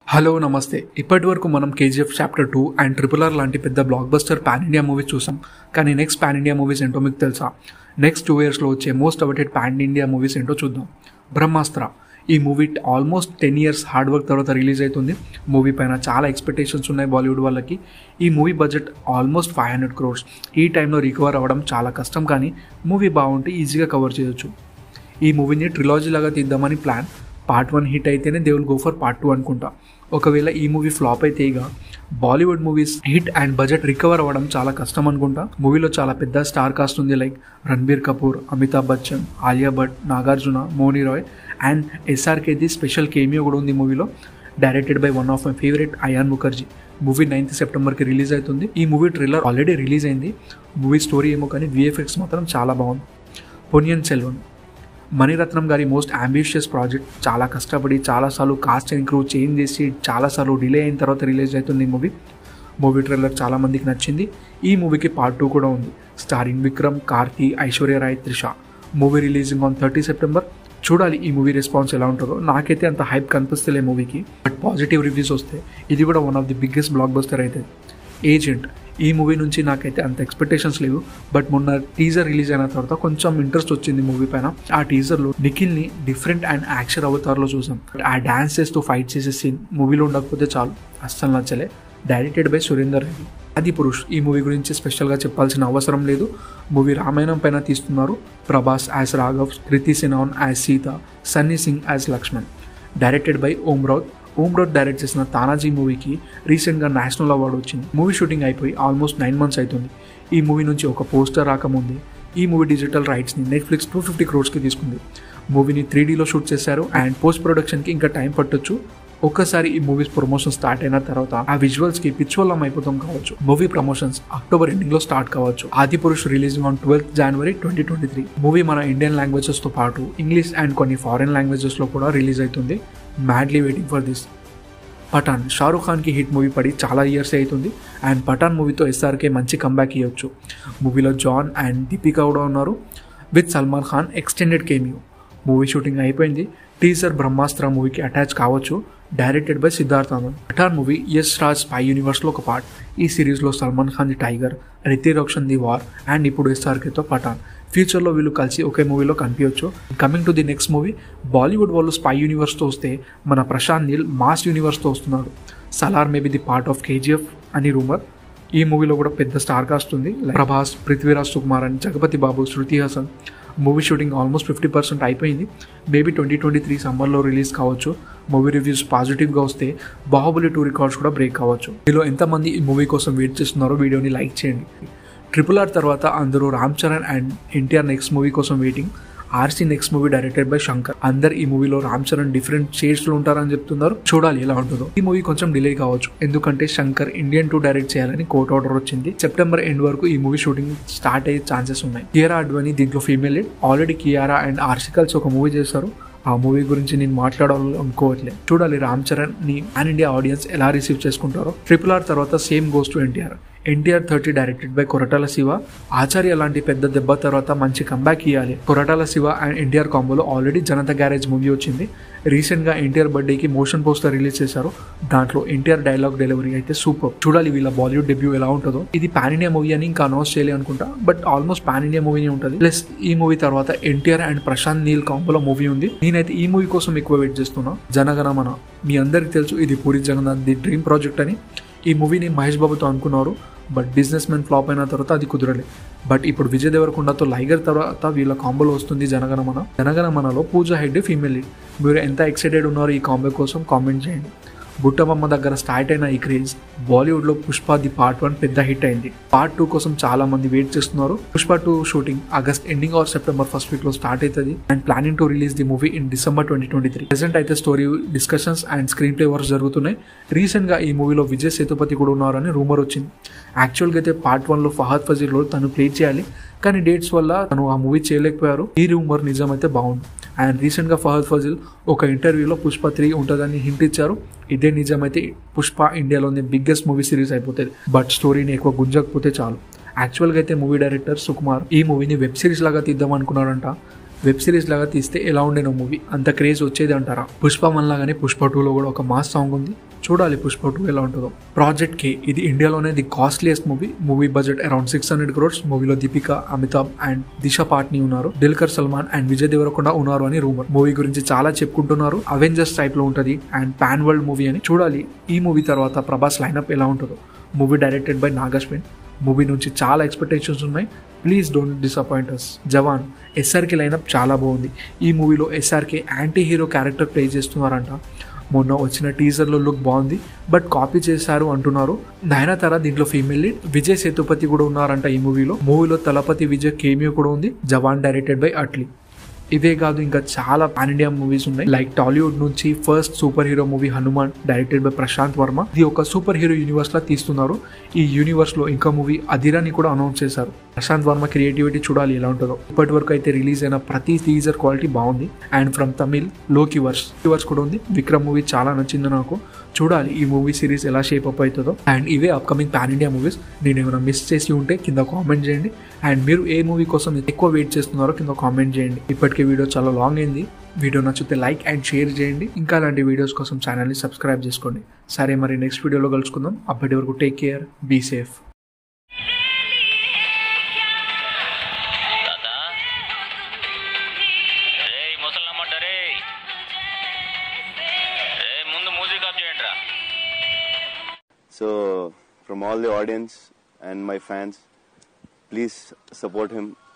hello నమస్తే ఇప్పటి వరకు మనం KGF chapter two and triple R లాంటి పెద్ద blockbuster pan India movies చూసాం కానీ నెక్స్ట్ పాన్ ఇండియా మూవీస్ ఏంటో మీకు తెలుసా నెక్స్ట్ టూ ఇయర్స్లో వచ్చే most awaited pan India movies ఏంటో చూద్దాం బ్రహ్మాస్త్ర ఈ movie almost ten years hard work తర్వాత రిలీజ్ అవుతుంది మూవీ పైన చాలా ఎక్స్పెక్టేషన్స్ ఉన్నాయి బాలీవుడ్ వాళ్ళకి ఈ movie budget almost five hundred crores ఈ టైంలో రికవర్ అవ్వడం చాలా కష్టం కానీ మూవీ బాగుంటే ఈజీగా కవర్ చేయొచ్చు ఈ మూవీని ట్రిలాజీ లాగా తీద్దామని ప్లాన్ పార్ట్ వన్ హిట్ అయితేనే they will go for part two అనుకుంటా ఒకవేళ ఈ మూవీ ఫ్లాప్ అయితే ఇక Bollywood movies hit and budget recover అవ్వడం చాలా కష్టం అనుకుంటా మూవీలో చాలా పెద్ద స్టార్ కాస్ట్ ఉంది లైక్ రణబీర్ కపూర్ అమితాబ్ బచ్చన్ ఆలియా భట్ నాగార్జున మోనీ రాయ్ అండ్ ఎస్ఆర్కేది స్పెషల్ కేమియో కూడా ఉంది మూవీలో directed by one of my favourite Ayan Mukerji movie ninth సెప్టెంబర్కి రిలీజ్ అవుతుంది ఈ మూవీ ట్రిల్లర్ ఆల్రెడీ రిలీజ్ అయింది మూవీ స్టోరీ ఏమో కానీ విఎఫ్ఎక్స్ మాత్రం చాలా బాగుంది పొనియన్ సెల్వన్ మణిరత్నం గారి మోస్ట్ అంబిషియస్ ప్రాజెక్ట్ చాలా కష్టపడి చాలాసార్లు కాస్ట్ అండ్ క్రూ చేంజ్ చేసి చాలాసార్లు డిలే అయిన తర్వాత రిలీజ్ అవుతుంది ఈ మూవీ మూవీ ట్రైలర్ చాలా మందికి నచ్చింది ఈ మూవీకి పార్ట్ టూ కూడా ఉంది starring Vikram Karthi Aishwarya Rai Trisha movie releasing on thirty September చూడాలి ఈ మూవీ రెస్పాన్స్ ఎలా ఉంటుందో నాకైతే అంత హైప్ కనిపిస్తలే మూవీకి బట్ పాజిటివ్ రివ్యూస్ వస్తే ఇది కూడా one of the biggest blockbuster అయితే ఏజెంట్ ఈ మూవీ నుంచి నాకైతే అంత ఎక్స్పెక్టేషన్స్ లేవు బట్ మొన్న టీజర్ రిలీజ్ అయిన తర్వాత కొంచెం ఇంట్రెస్ట్ వచ్చింది మూవీ పైన ఆ టీజర్లో నిఖిల్ని డిఫరెంట్ అండ్ యాక్షన్ అవతార్లో చూసాం ఆ డాన్స్ చేస్తూ ఫైట్ చేసే సీన్ మూవీలో ఉండకపోతే చాలు అస్సలు నచ్చలే డైరెక్టెడ్ బై సురేందర్ రెడ్డి అది పురుష్ ఈ మూవీ గురించి స్పెషల్గా చెప్పాల్సిన అవసరం లేదు మూవీ రామాయణం పైన తీస్తున్నారు Prabhas as Raghav Kriti Sanon as Sita Sunny Singh as Lakshman directed by Om Raut Om Raut direct చేసిన తానాజీ మూవీకి రీసెంట్గా నేషనల్ అవార్డు వచ్చింది మూవీ షూటింగ్ అయిపోయి ఆల్మోస్ట్ నైన్ మంత్స్ అవుతుంది ఈ మూవీ నుంచి ఒక పోస్టర్ రాకముందే ఈ మూవీ డిజిటల్ రైట్స్ని నెట్ఫ్లిక్స్ టూ ఫిఫ్టీ క్రోర్స్కి తీసుకుంది మూవీని త్రీ డీలో షూట్ చేశారు అండ్ పోస్ట్ ప్రొడక్షన్కి ఇంకా టైం పట్టొచ్చు ఒక్కసారి ఈ మూవీస్ ప్రమోషన్ స్టార్ట్ అయిన తర్వాత ఆ విజువల్స్ కి పిచ్చువల్లం అయిపోతాం కావచ్చు మూవీ ప్రమోషన్స్ అక్టోబర్ ఎండింగ్ లో స్టార్ట్ కావచ్చు Adi Purush releasing on twelfth January twenty twenty three movie మన ఇండియన్ లాంగ్వేజెస్ తో పాటు ఇంగ్లీష్ అండ్ కొన్ని ఫారిన్ లాంగ్వేజెస్ లో కూడా రిలీజ్ అవుతుంది madly waiting for this Pathaan Shahrukh ఖాన్కి హిట్ మూవీ పడి చాలా ఇయర్స్ అవుతుంది అండ్ పఠాన్ మూవీతో ఎస్ఆర్కే మంచి కంబ్యాక్ ఇవ్వచ్చు మూవీలో జాన్ అండ్ దీపికా కూడా ఉన్నారు with Salman Khan extended cameo movie shooting అయిపోయింది టీజర్ బ్రహ్మాస్త్ర మూవీకి అటాచ్ కావచ్చు directed by Siddharth Anand Pathaan movie Yash Raj spy యూనివర్స్లో ఒక పార్ట్ ఈ సిరీస్లో Salman Khan the tiger Hrithik Roshan the war and ఇప్పుడు ఎస్ఆర్కేతో పఠాన్ ఫ్యూచర్లో వీళ్ళు కలిసి ఒకే మూవీలో కనిపించవచ్చు coming to the next movie Bollywood వాళ్ళు స్పై యూనివర్స్తో వస్తే మన ప్రశాంత్ నీల్ మాస్ యూనివర్స్తో వస్తున్నాడు Salaar maybe the part of KGF అని రూమర్ ఈ మూవీలో కూడా పెద్ద స్టార్ కాస్ట్ ఉంది ప్రభాస్ పృథ్వీరాజ్ సుకుమార్ అని Jagapathi Babu Shruti Haasan movie shooting almost fifty percent అయిపోయింది మేబీ ట్వంటీ ట్వంటీ త్రీ సమ్మర్లో రిలీజ్ కావచ్చు మూవీ రివ్యూస్ పాజిటివ్గా వస్తే బాహుబలి టూ రికార్డ్స్ కూడా బ్రేక్ కావచ్చు మీలో ఎంతమంది ఈ మూవీ కోసం వెయిట్ చేస్తున్నారో వీడియోని లైక్ చేయండి ట్రిపుల్ ఆర్ తర్వాత అందరూ Ram Charan and NTR next movie కోసం waiting RC next movie directed by Shankar అందరు ఈ మూవీలో రామ్ చరణ్ డిఫరెంట్ షేడ్స్ లో ఉంటారని చెప్తున్నారు చూడాలి ఎలా ఉంటుందో ఈ మూవీ కొంచెం డిలే కావచ్చు ఎందుకంటే శంకర్ ఇండియన్ టూ డైరెక్ట్ చేయాలని కోర్ట్ ఆర్డర్ వచ్చింది సెప్టెంబర్ ఎండ్ వరకు ఈ మూవీ షూటింగ్ స్టార్ట్ అయ్యే ఛాన్సెస్ ఉన్నాయి కియారా అడ్వాని దీంట్లో female lead already Kiara and RC కలిసి ఒక మూవీ చేశారు ఆ మూవీ గురించి నేను మాట్లాడాలి అనుకోవట్లేదు చూడాలి రామ్ చరణ్ ని పాన్ ఇండియా ఆడియన్స్ ఎలా రిసీవ్ చేసుకుంటారో ట్రిపుల్ ఆర్ తర్వాత same goes to NTR NTR thirty directed by Koratala Siva Acharya లాంటి పెద్ద దెబ్బ తర్వాత మంచి కంబ్యాక్ ఇవ్వాలి కొరటాల శివ అండ్ ఎన్టీఆర్ కాంబోలో ఆల్రెడీ జనతా గ్యారేజ్ మూవీ వచ్చింది రీసెంట్గా ఎన్టీఆర్ బర్త్డేకి మోషన్ పోస్టర్ రిలీజ్ చేశారు దాంట్లో ఎన్టీఆర్ డైలాగ్ డెలివరీ అయితే సూపర్ చూడాలి వీళ్ళ బాలీవుడ్ డెబ్యూ ఎలా ఉంటుందో ఇది పాన్ ఇండియా మూవీ అని ఇంకా అనౌన్స్ చేయలే అనుకుంటా బట్ ఆల్మోస్ట్ పాన్ ఇండియా మూవీనే ఉంటుంది ప్లస్ ఈ మూవీ తర్వాత ఎన్టీఆర్ అండ్ ప్రశాంత్ నీల్ కాంబోలో మూవీ ఉంది నేనైతే ఈ మూవీ కోసం ఎక్కువ వెయిట్ చేస్తున్నా జనగణమన మీ అందరికి తెలుసు ఇది Puri Jagannadh the dream project అని ఈ మూవీని మహేష్ బాబుతో అనుకున్నారు బట్ బిజినెస్ మెన్ ఫ్లాప్ అయిన తర్వాత అది కుదరలే బట్ ఇప్పుడు విజయ్ దేవరకొండతో లైగర్ తర్వాత వీళ్ళ కాంబోలో వస్తుంది జనగణమన జనగణమనలో పూజ హెడ్ ఫీమేల్ లీడ్ మీరు ఎంత ఎక్సైటెడ్ ఉన్నారో ఈ కాంబో కోసం కామెంట్ చేయండి బుట్టబొమ్మ దగ్గర స్టార్ట్ అయిన ఈ క్రేజ్ బాలీవుడ్లో పుష్ప ది పార్ట్ వన్ పెద్ద హిట్ అయింది పార్ట్ టూ కోసం చాలా మంది వెయిట్ చేస్తున్నారు Pushpa two shooting August ending or September first week లో స్టార్ట్ అవుతుంది and planning to release the movie in December twenty twenty three present అయితే story discussions and screenplay works జరుగుతున్నాయి recent గా ఈ మూవీలో విజయ్ సేతుపతి కూడా ఉన్నారని రూమర్ వచ్చింది యాక్చువల్గా అయితే పార్ట్ వన్ లో ఫహద్ ఫజీర్ లో తను ప్లే చేయాలి కానీ డేట్స్ వల్ల తను ఆ మూవీ చేయలేకపోయారు ఈ రూమర్ నిజం అయితే బాగుంది అండ్ రీసెంట్గా ఫహద్ ఫజిల్ ఒక ఇంటర్వ్యూలో పుష్ప త్రీ ఉంటుందని హింట్ ఇచ్చారు ఇదే నిజమైతే పుష్ప ఇండియాలోని బిగ్గెస్ట్ మూవీ సిరీస్ అయిపోతుంది బట్ స్టోరీని ఎక్కువ గుంజకపోతే చాలు యాక్చువల్గా అయితే మూవీ డైరెక్టర్ సుకుమార్ ఈ మూవీని వెబ్ సిరీస్ లాగా తీద్దాం అనుకున్నారంట వెబ్ సిరీస్ లాగా తీస్తే ఎలా ఉండేనో మూవీ అంత క్రేజ్ వచ్చేది అంటారా పుష్ప వన్ లాగానే పుష్ప టూలో కూడా ఒక మాస్ సాంగ్ ఉంది చూడాలి పుష్ప టూ ఎలా ఉంటుందో ప్రాజెక్ట్ కే ఇది ఇండియాలోనే the costliest movie movie budget around six hundred crores మూవీలో దీపిక అమితాబ్ అండ్ దిశా పాట్ని ఉన్నారు దిల్కర్ సల్మాన్ అండ్ విజయ్ దేవరకొండ ఉన్నారు అని రూమర్ మూవీ గురించి చాలా చెప్పుకుంటున్నారు అవెంజర్స్ టైప్ లో ఉంటది అండ్ పాన్ వరల్డ్ మూవీ అని చూడాలి ఈ మూవీ తర్వాత ప్రభాస్ లైనప్ ఎలా ఉంటుందో movie directed by Nagashwin movie నుంచి చాలా ఎక్స్పెక్టేషన్స్ ఉన్నాయి please don't disappoint us Jawan SRK lineup చాలా బాగుంది ఈ మూవీలో SRK anti hero character play చేస్తున్నారంట మొన్న వచ్చిన టీజర్లో లుక్ బాగుంది బట్ కాపీ చేశారు అంటున్నారు నయనతార దీంట్లో ఫీమేల్ లీడ్ విజయ్ సేతుపతి కూడా ఉన్నారంట ఈ మూవీలో మూవీలో తలపతి విజయ్ కేమియో కూడా ఉంది జవాన్ డైరెక్టెడ్ బై అట్లీ ఇవే కాదు ఇంకా చాలా పాన్ ఇండియా మూవీస్ ఉన్నాయి లైక్ టాలీవుడ్ నుంచి first super hero movie Hanuman directed by Prasanth Varma ఇది ఒక సూపర్ హీరో యూనివర్స్ లా తీస్తున్నారు ఈ యూనివర్స్ లో ఇంకా మూవీ అదిరాని కూడా అనౌన్స్ చేశారు ప్రశాంత్ వర్మ క్రియేటివిటీ చూడాలి ఎలా ఉంటుందో ఇప్పటి వరకు అయితే రిలీజ్ అయిన ప్రతి టీజర్ క్వాలిటీ బాగుంది and from Tamil Lokiverse verse కూడా ఉంది విక్రమ్ మూవీ చాలా నచ్చింది నాకు చూడాలి ఈ మూవీ సిరీస్ ఎలా షేప్ అప్ అవుతుందో అండ్ ఇవే అప్కమింగ్ పాన్ ఇండియా మూవీస్ నేను ఏమైనా మిస్ చేసి ఉంటే కింద కామెంట్ చేయండి అండ్ మీరు ఏ మూవీ కోసం ఎక్కువ వెయిట్ చేస్తున్నారో కింద కామెంట్ చేయండి ఇప్పటికే వీడియో చాలా లాంగ్ అయింది వీడియో నచ్చితే లైక్ అండ్ షేర్ చేయండి ఇంకా అలాంటి వీడియోస్ కోసం ఛానల్ని సబ్స్క్రైబ్ చేసుకోండి సరే మరి నెక్స్ట్ వీడియోలో కలుసుకుందాం అప్పటి వరకు టేక్ కేర్ బీ సేఫ్ తాత రే ముసలమ్మంట రే రే ముందు మ్యూజిక్ ఆఫ్ చేయండి రా So, from all the audience and my fans, please support him